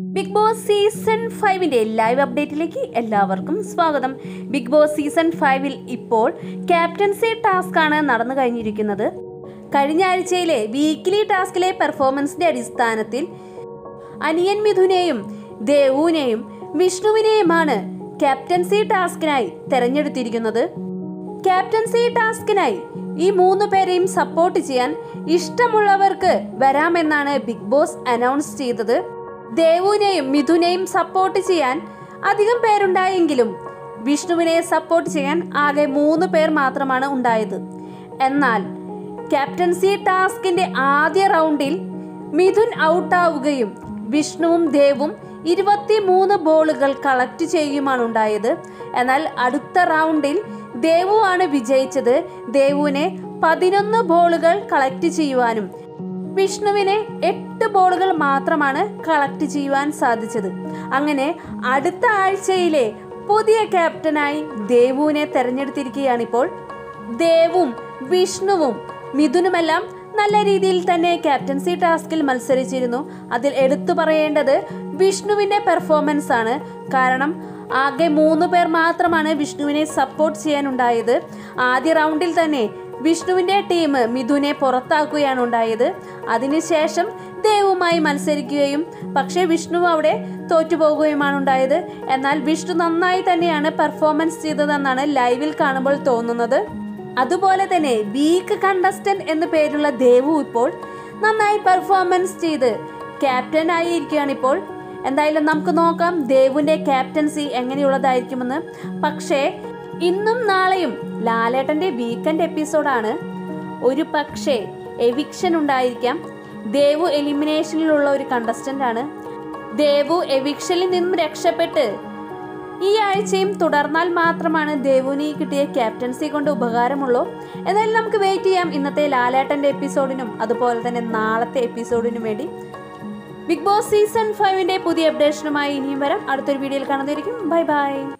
big boss season ഫൈവിന്റെ live അപ്ഡേറ്റിലേക്ക് എല്ലാവർക്കും സ്വാഗതം ബിഗ് ബോസ് സീസൺ ഫൈവിൽ ഇപ്പോൾ ക്യാപ്റ്റൻസി ടാസ്ക് ആണ് നടന്നു കഴിഞ്ഞിരിക്കുന്നത് കഴിഞ്ഞ ആഴ്ചയിലെ വീക്കിലി ടാസ്കിലെ പെർഫോമൻസിന്റെ അടിസ്ഥാനത്തിൽ അനിയൻ മിഥുനെയും ദേവുവിനെയും വിഷ്ണുവിനെയുമാണ് ക്യാപ്റ്റൻസി ടാസ്കിനായി തെരഞ്ഞെടുത്തിരിക്കുന്നത് ക്യാപ്റ്റൻസി ടാസ്കിനായി ഈ മൂന്ന് പേരെയും സപ്പോർട്ട് ചെയ്യാൻ ഇഷ്ടമുള്ളവർക്ക് വരാമെന്നാണ് ബിഗ് ബോസ് അനൗൺസ് ചെയ്തത് ദേവുവിനെയും മിഥുനെയും സപ്പോർട്ട് ചെയ്യാൻ അധികം പേരുണ്ടായെങ്കിലും വിഷ്ണുവിനെ സപ്പോർട്ട് ചെയ്യാൻ ആകെ മൂന്ന് പേർ മാത്രമാണ് ഉണ്ടായത് എന്നാൽ ക്യാപ്റ്റൻസി ടാസ്കിന്റെ ആദ്യ റൗണ്ടിൽ മിഥുൻ ഔട്ടാവുകയും വിഷ്ണുവും ദേവും ഇരുപത്തിമൂന്ന് ബോളുകൾ കളക്ട് ചെയ്യുകയുമാണ് ഉണ്ടായത് എന്നാൽ അടുത്ത റൗണ്ടിൽ ദേവുവാണ് വിജയിച്ചത് ദേവുവിനെ പതിനൊന്ന് ബോളുകൾ കളക്ട് ചെയ്യുവാനും വിഷ്ണുവിനെ എട്ട് ബോളുകൾ മാത്രമാണ് കളക്ട് ചെയ്യുവാൻ സാധിച്ചത് അങ്ങനെ അടുത്ത ആഴ്ചയിലെ പുതിയ ക്യാപ്റ്റനായി ദേവുവിനെ തെരഞ്ഞെടുത്തിരിക്കുകയാണിപ്പോൾ ദേവും വിഷ്ണുവും മിഥുനുമെല്ലാം നല്ല രീതിയിൽ തന്നെ ക്യാപ്റ്റൻസി ടാസ്കിൽ മത്സരിച്ചിരുന്നു അതിൽ എടുത്തു പറയേണ്ടത് വിഷ്ണുവിന്റെ പെർഫോമൻസ് ആണ് കാരണം ആകെ മൂന്ന് പേർ മാത്രമാണ് വിഷ്ണുവിനെ സപ്പോർട്ട് ചെയ്യാനുണ്ടായത് ആദ്യ റൗണ്ടിൽ തന്നെ വിഷ്ണുവിന്റെ ടീം മിഥുനെ പുറത്താക്കുകയാണ് ഉണ്ടായത് അതിനുശേഷം ദേവുമായി മത്സരിക്കുകയും പക്ഷേ വിഷ്ണു അവിടെ തോറ്റുപോകുകയുമാണ് ഉണ്ടായത് എന്നാൽ വിഷ്ണു നന്നായി തന്നെയാണ് പെർഫോമൻസ് ചെയ്തതെന്നാണ് ലൈവിൽ കാണുമ്പോൾ തോന്നുന്നത് അതുപോലെ തന്നെ വീക്ക് കണ്ടസ്റ്റന്റ് എന്ന പേരുള്ള ദേവു ഇപ്പോൾ നന്നായി പെർഫോമൻസ് ചെയ്ത് ക്യാപ്റ്റൻ ആയിരിക്കുകയാണ് ഇപ്പോൾ എന്തായാലും നമുക്ക് നോക്കാം ദേവുവിന്റെ ക്യാപ്റ്റൻസി എങ്ങനെയുള്ളതായിരിക്കുമെന്ന് പക്ഷേ ഇന്നും നാളെയും ലാലേട്ടന്റെ വീക്കെൻഡ് എപ്പിസോഡാണ് ഒരു പക്ഷേ എവിക്ഷൻ ഉണ്ടായിരിക്കാം ദേവു എലിമിനേഷനിലുള്ള ഒരു കണ്ടസ്റ്റന്റ് ആണ് ദേവു എവിക്ഷനിൽ നിന്നും രക്ഷപ്പെട്ട് ഈ ആഴ്ചയും തുടർന്നാൽ മാത്രമാണ് ദേവുവിന് ഈ കിട്ടിയ ക്യാപ്റ്റൻസി കൊണ്ട് ഉപകാരമുള്ളൂ എന്നാലും നമുക്ക് വെയിറ്റ് ചെയ്യാം ഇന്നത്തെ ലാലേട്ടന്റെ എപ്പിസോഡിനും അതുപോലെ തന്നെ നാളത്തെ എപ്പിസോഡിനും വേണ്ടി ബിഗ് ബോസ് സീസൺ ഫൈവിന്റെ പുതിയ അപ്ഡേഷനുമായി ഇനിയും വരാം അടുത്തൊരു വീഡിയോയിൽ കാണുന്നതായിരിക്കും ബൈ ബൈ